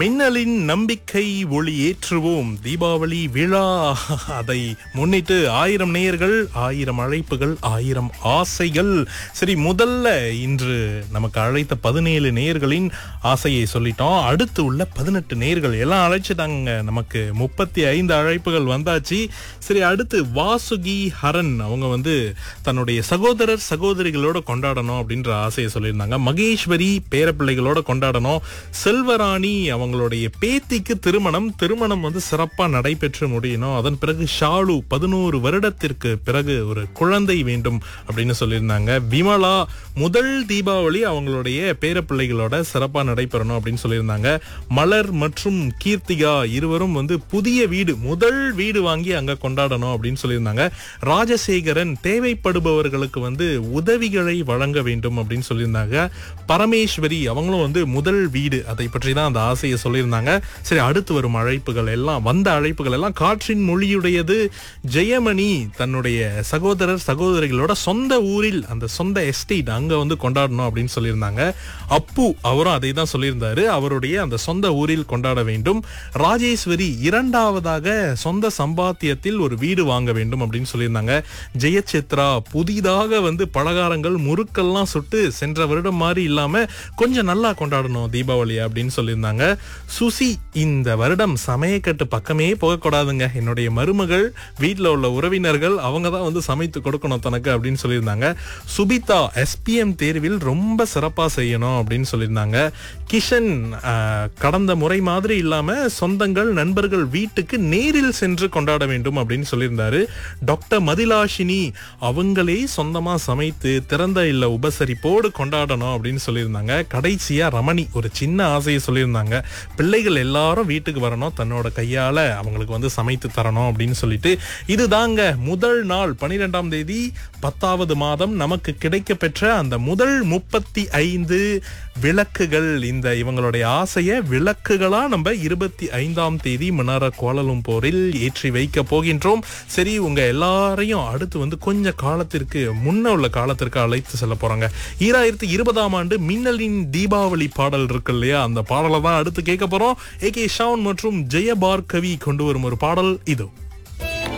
மின்னலின் நம்பிக்கை ஒளி ஏற்றுவோம் தீபாவளி விழா அதை முன்னிட்டு ஆயிரம் நேயர்கள் ஆயிரம் அழைப்புகள் ஆயிரம் ஆசைகள் சரி முதல்ல இன்று நமக்கு அழைத்த பதினேழு நேயர்களின் ஆசையை சொல்லிட்டோம் அடுத்து உள்ள பதினெட்டு நேயர்கள் எல்லாம் அழைச்சிட்டாங்க நமக்கு முப்பத்தி ஐந்து அழைப்புகள் வந்தாச்சு சரி அடுத்து வாசுகி ஹரன் அவங்க வந்து தன்னுடைய சகோதரர் சகோதரிகளோட கொண்டாடணும் அப்படின்ற ஆசையை சொல்லியிருந்தாங்க மகேஸ்வரி பேரப்பிள்ளைகளோட கொண்டாடணும் செல்வராணி அவங்களுடைய பேத்திக்கு திருமணம் திருமணம் வந்து சிறப்பா நடைபெற்று முடியணும் அதன் பிறகு ஷாலு பதினோரு வருடத்திற்கு பிறகு ஒரு குழந்தை வேண்டும் அப்படின்னு சொல்லியிருந்தாங்க விமலா முதல் தீபாவளி அவங்களுடைய பேரப்பிள்ளைகளோட சிறப்பா நடைபெறணும் அப்படின்னு சொல்லியிருந்தாங்க மலர் மற்றும் கீர்த்திகா இருவரும் வந்து புதிய வீடு முதல் வீடு வாங்கி அங்க கொண்டாடணும் அப்படின்னு சொல்லியிருந்தாங்க ராஜசேகரன் தேவைப்படுபவர்களுக்கு வந்து உதவிகளை வழங்க வேண்டும் அப்படின்னு சொல்லியிருந்தாங்க பரமேஸ்வரி அவங்களும் வந்து முதல் வீடு அதை பற்றி தான் அந்த ஆசையை சொல்லியிருந்தாங்க சரி அடுத்து வரும் அழைப்புகள் எல்லாம் வந்த அழைப்புகள் எல்லாம் காற்றின் மொழியுடையது ஜெயமணி தன்னுடைய சகோதரர் சகோதரிகளோட சொந்த ஊரில் அந்த சொந்த எஸ்டேட் அங்க வந்து கொண்டாடணும் அப்படின்னு சொல்லியிருந்தாங்க அப்பு அவரும் அதை தான் சொல்லியிருந்தாரு அவருடைய அந்த சொந்த ஊரில் கொண்டாட வேண்டும் ராஜேஸ்வரி இரண்டாவதாக சொந்த சம்பாத்தியத்தில் ஒரு வீடு வாங்க வேண்டும் அப்படின்னு சொல்லியிருந்தாங்க ஜெயசித்ரா புதிதாக வந்து பலகாரங்கள் முறுக்கெல்லாம் சுட்டு சென்ற வருடம் மாதிரி இல்லாம கொஞ்சம் நல்லா கொண்டாடணும் தீபாவளி அப்படின்னு சொல்லியிருந்தாங்க சுசி இந்த வருடம் சமயக்கட்டு பக்கமே போகக்கூடாதுங்க என்னுடைய மருமகள் வீட்டில் உள்ள உறவினர்கள் அவங்க தான் வந்து சமைத்து கொடுக்கணும் தனக்கு அப்படின்னு சொல்லியிருந்தாங்க சுபிதா எஸ்பிஎம் தேர்வில் ரொம்ப சிறப்பா செய்யணும் அப்படின்னு சொல்லியிருந்தாங்க கிஷன் ஆஹ், கடந்த முறை மாதிரி இல்லாம சொந்தங்கள் நண்பர்கள் வீட்டுக்கு நேரில் சென்று கொண்டாட வேண்டும் அப்படின்னு சொல்லியிருந்தாரு டாக்டர் மதிலாஷினி அவங்களே சொந்தமா சமைத்து திறந்த இல்ல உபசரிப்போடு கொண்டாடணும் அப்படின்னு சொல்லியிருந்தாங்க கடைசியா ரமணி ஒரு சின்ன ஆசையை சொல்லியிருந்தாங்க பிள்ளைகள் எல்லாரும் வீட்டுக்கு வரணும் தன்னோட கையால அவங்களுக்கு வந்து சமைத்து தரணும் அப்படின்னு சொல்லிட்டு இதுதாங்க முதல் நாள் பனிரெண்டாம் தேதி பத்தாவது மாதம் நமக்கு கிடைக்க பெற்ற அந்த முதல் முப்பத்தி ஐந்து விளக்குகள் இந்த இவங்களுடைய ஆசையை விளக்குகளா நம்ம இருபத்தி ஐந்தாம் தேதி மினார கோலலும்போரில் ஏற்றி வைக்க போகின்றோம் சரி உங்க எல்லாரையும் அடுத்து வந்து கொஞ்ச காலத்திற்கு முன்ன உள்ள காலத்திற்கு அழைத்து செல்ல போறாங்க ஈராயிரத்தி இருபதாம் ஆண்டு மின்னலின் தீபாவளி பாடல் இருக்கு இல்லையா அந்த பாடலை தான் அடுத்து கேட்க போறோம் ஏ கே ஷான் மற்றும் ஜெயபார்கவி கொண்டு வரும் ஒரு பாடல் இதோ